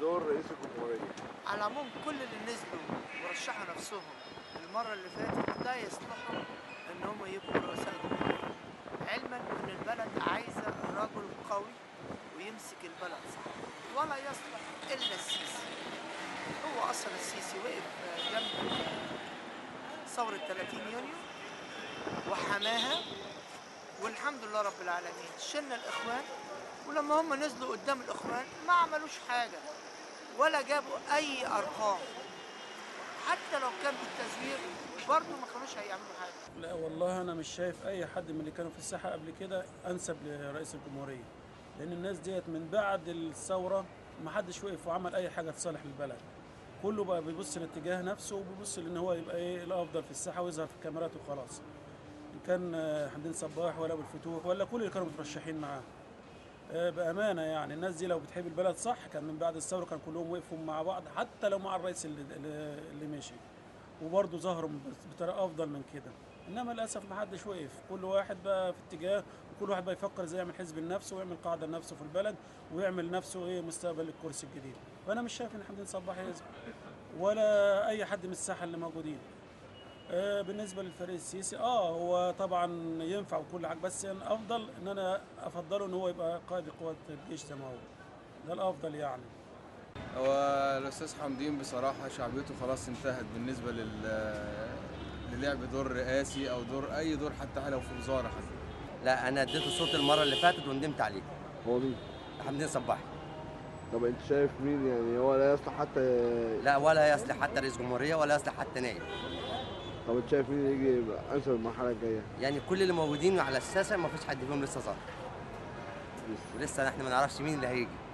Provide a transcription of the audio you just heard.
دور رئيس الجمهوريه على العموم كل اللي نزلوا ورشحوا نفسهم المرة اللي فاتت لا يصلحوا ان هم يبقوا رؤساء جمهورية علما ان البلد عايزة رجل قوي ويمسك البلد صح ولا يصلح الا السيسي هو اصلا السيسي وقف جنب ثورة 30 يونيو وحماها والحمد لله رب العالمين شلنا الاخوان ولما هم نزلوا قدام الاخوان ما عملوش حاجه ولا جابوا اي ارقام حتى لو كان بالتزوير برضه ما كانوش هيعملوا حاجه لا والله انا مش شايف اي حد من اللي كانوا في الساحه قبل كده انسب لرئيس الجمهوريه لان الناس ديت من بعد الثوره ما حدش وقف وعمل اي حاجه تصالح البلد كله بقى بيبص لاتجاه نفسه وبيبص لان هو يبقى ايه الافضل في الساحه ويظهر في الكاميرات وخلاص ان كان آه، حمدين صباح ولا ابو الفتوح ولا كل اللي كانوا مترشحين معاه آه، بامانه يعني الناس دي لو بتحب البلد صح كان من بعد الثوره كان كلهم وقفوا مع بعض حتى لو مع الرئيس اللي, اللي- اللي مشي وبرضه ظهروا بطريقه افضل من كده انما للاسف ما حدش وقف كل واحد بقى في اتجاه وكل واحد بقى يفكر ازاي يعمل حزب لنفسه ويعمل قاعده لنفسه في البلد ويعمل نفسه ايه مستقبل الكرسي الجديد فانا مش شايف ان حمدين صباح يثبت ولا اي حد من الساحه اللي موجودين آه، بالنسبه للفريق السيسي اه هو طبعا ينفع وكل حاجه بس يعني افضل ان انا افضله ان هو يبقى قائد قوات الجيش زي ما هو ده الافضل يعني هو الاستاذ حمدين بصراحه شعبيته خلاص انتهت بالنسبه لل للعب دور رئاسي او دور اي دور حتى لو في وزاره حتى لا انا اديته الصوت المره اللي فاتت وندمت عليه هو مين حمدين صباحي طب انت شايف مين يعني هو لا يصلح حتى لا ولا يصلح حتى رئيس جمهوريه ولا يصلح حتى نائب طب انت شايف مين يجي يبقى انسب المرحله الجايه يعني كل اللي موجودين على الساسه ما فيش حد فيهم لسه ظهر ولسه احنا ما نعرفش مين اللي هيجي